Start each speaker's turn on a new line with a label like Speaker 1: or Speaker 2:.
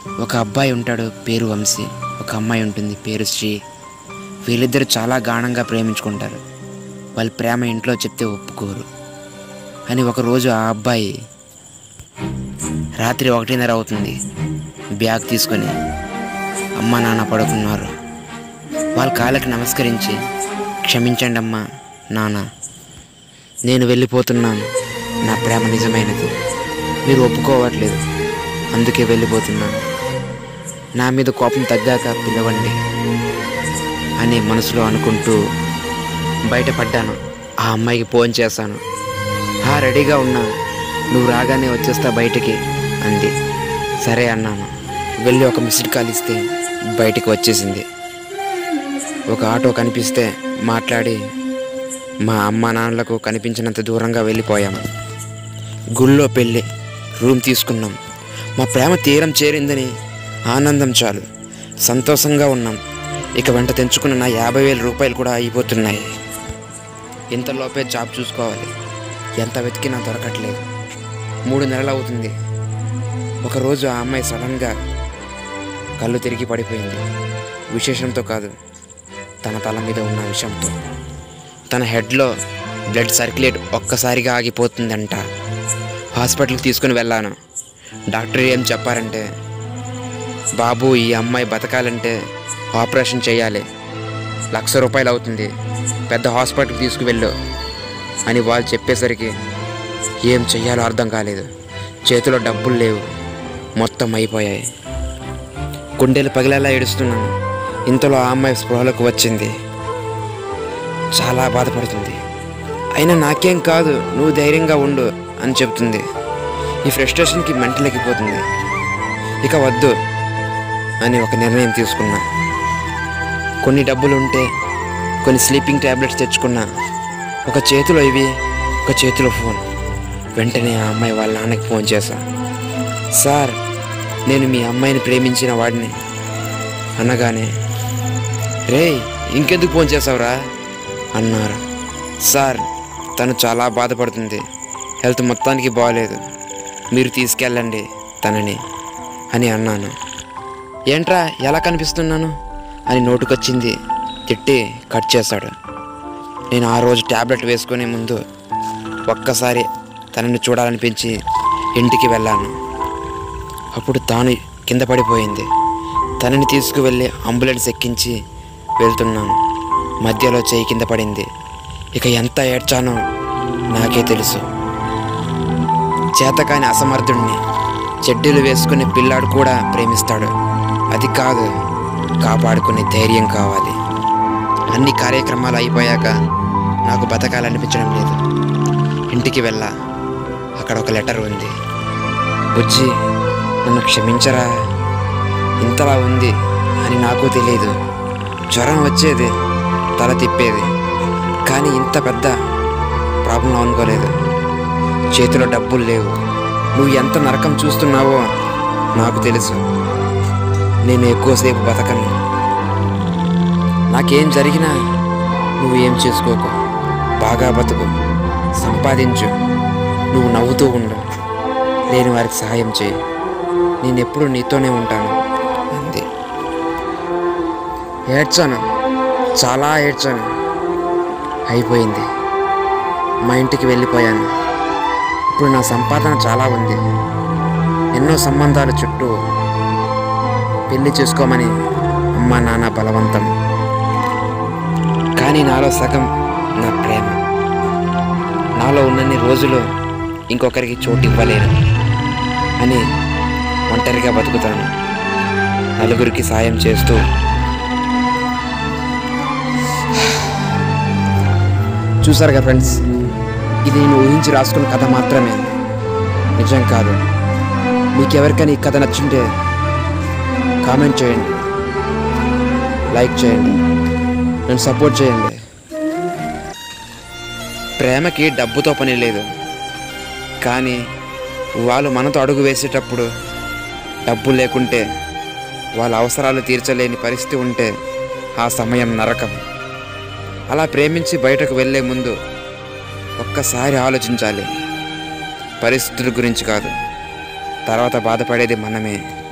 Speaker 1: ఒక అబ్బాయి ఉంటాడు పేరు వంశీ ఒక అమ్మాయి ఉంటుంది పేరు శ్రీ వీళ్ళిద్దరు చాలా గాఢంగా ప్రేమించుకుంటారు వాళ్ళ ప్రేమ ఇంట్లో చెప్తే ఒప్పుకోరు అని ఒకరోజు ఆ అబ్బాయి రాత్రి ఒకటిన్నర అవుతుంది బ్యాగ్ తీసుకొని అమ్మ నాన్న పడుకున్నారు వాళ్ళ కాళ్ళకి నమస్కరించి క్షమించండి అమ్మా నాన్న నేను వెళ్ళిపోతున్నాను నా ప్రేమ నిజమైనది మీరు ఒప్పుకోవట్లేదు అందుకే వెళ్ళిపోతున్నాను నా మీద కోపం తగ్గాక పిలవండి అని మనసులో అనుకుంటూ బయటపడ్డాను ఆ అమ్మాయికి ఫోన్ చేశాను ఆ రెడీగా ఉన్నా నువ్వు రాగానే వచ్చేస్తా బయటికి అంది సరే అన్నాను వెళ్ళి ఒక మిస్డ్ కాల్ ఇస్తే బయటికి వచ్చేసింది ఒక ఆటో కనిపిస్తే మాట్లాడి మా అమ్మ నాన్నలకు కనిపించినంత దూరంగా వెళ్ళిపోయాము గుళ్ళో పెళ్ళి రూమ్ తీసుకున్నాం మా ప్రేమ తీరం చేరిందని ఆనందం చాలు సంతోషంగా ఉన్నాం ఇక వెంట తెంచుకున్న నా యాభై వేల రూపాయలు కూడా అయిపోతున్నాయి ఇంతలోపే జాబ్ చూసుకోవాలి ఎంత వెతికినా దొరకట్లేదు మూడు నెలలు అవుతుంది ఒకరోజు ఆ అమ్మాయి సడన్గా కళ్ళు తిరిగి పడిపోయింది విశేషంతో కాదు తన తల మీద ఉన్న విషంతో తన హెడ్లో బ్లడ్ సర్క్యులేట్ ఒక్కసారిగా ఆగిపోతుందంట హాస్పిటల్కి తీసుకుని వెళ్ళాను డాక్టర్ ఏం చెప్పారంటే బాబు ఈ అమ్మాయి బతకాలంటే ఆపరేషన్ చేయాలి లక్ష రూపాయలు అవుతుంది పెద్ద హాస్పిటల్కి తీసుకువెళ్ళు అని వాళ్ళు చెప్పేసరికి ఏం చెయ్యాలో అర్థం కాలేదు చేతిలో డబ్బులు లేవు మొత్తం అయిపోయాయి గుండెలు పగిలేలా ఏడుస్తున్నాను ఇంతలో ఆ అమ్మాయి స్పృహలోకి వచ్చింది చాలా బాధపడుతుంది అయినా నాకేం కాదు నువ్వు ధైర్యంగా ఉండు అని చెప్తుంది ఈ ఫ్రస్ట్రేషన్కి మెంటలెక్కిపోతుంది ఇక వద్దు అని ఒక నిర్ణయం తీసుకున్నా కొన్ని డబ్బులు ఉంటే కొన్ని స్లీపింగ్ ట్యాబ్లెట్స్ తెచ్చుకున్నా ఒక చేతిలో ఇవి ఒక చేతిలో ఫోన్ వెంటనే ఆ అమ్మాయి వాళ్ళ నాన్నకి ఫోన్ చేశా సార్ నేను మీ అమ్మాయిని ప్రేమించిన వాడిని అనగానే రే ఇంకెందుకు ఫోన్ చేసావురా అన్నారు సార్ తను చాలా బాధపడుతుంది హెల్త్ మొత్తానికి బాగలేదు మీరు తీసుకెళ్ళండి తనని అని అన్నాను ఏంట్రా ఎలా కనిపిస్తున్నాను అని నోటుకొచ్చింది తిట్టి కట్ చేశాడు నేను ఆ రోజు ట్యాబ్లెట్ వేసుకునే ముందు ఒక్కసారి తనని చూడాలనిపించి ఇంటికి వెళ్ళాను అప్పుడు తాను కింద పడిపోయింది తనని తీసుకువెళ్ళి అంబులెన్స్ ఎక్కించి వెళ్తున్నాను మధ్యలో చేయి కింద పడింది ఇక ఎంత ఏడ్చానో నాకే తెలుసు చేతకాని అసమర్థుణ్ణి చెడ్డీలు వేసుకునే పిల్లాడు కూడా ప్రేమిస్తాడు అది కాదు కాపాడుకునే ధైర్యం కావాలి అన్ని కార్యక్రమాలు అయిపోయాక నాకు బతకాలనిపించడం లేదు ఇంటికి వెళ్ళా అక్కడ ఒక లెటర్ ఉంది బుజ్జి నన్ను క్షమించరా ఇంతలా ఉంది అని నాకు తెలియదు జ్వరం వచ్చేది తల తిప్పేది కానీ ఇంత పెద్ద ప్రాబ్లం అనుకోలేదు చేతిలో డబ్బులు లేవు నువ్వు ఎంత నరకం చూస్తున్నావో నాకు తెలుసు నేను ఎక్కువసేపు బతకను నాకేం జరిగినా నువ్వు ఏం చేసుకోకు బాగా బతుకు సంపాదించు నువ్వు నవ్వుతూ ఉండు లేని వారికి సహాయం చేయి నేను ఎప్పుడు నీతోనే ఉంటాను అంది ఏడ్చాను చాలా ఏడ్చాను అయిపోయింది మా ఇంటికి వెళ్ళిపోయాను ఇప్పుడు నా సంపాదన చాలా ఉంది ఎన్నో సంబంధాల చుట్టూ పెళ్లి చేసుకోమని అమ్మ నాన్న బలవంతం కానీ నాలో సగం నా ప్రేమ నాలో ఉన్నన్ని రోజులు ఇంకొకరికి చోటు ఇవ్వలేను అని ఒంటరిగా బతుకుతాను నలుగురికి సాయం చేస్తూ చూసారు కదా ఫ్రెండ్స్ ఇది నేను ఊహించి రాసుకున్న కథ మాత్రమే నిజం కాదు మీకు ఎవరికైనా ఈ కథ నచ్చుంటే కామెంట్ చేయండి లైక్ చేయండి నన్ను సపోర్ట్ చేయండి ప్రేమకి డబ్బుతో పని లేదు కానీ వాళ్ళు మనతో అడుగు వేసేటప్పుడు డబ్బు లేకుంటే వాళ్ళ అవసరాలు తీర్చలేని పరిస్థితి ఉంటే ఆ సమయం నరకం అలా ప్రేమించి బయటకు వెళ్ళే ముందు ఒక్కసారి ఆలోచించాలి పరిస్థితుల గురించి కాదు తర్వాత బాధపడేది మనమే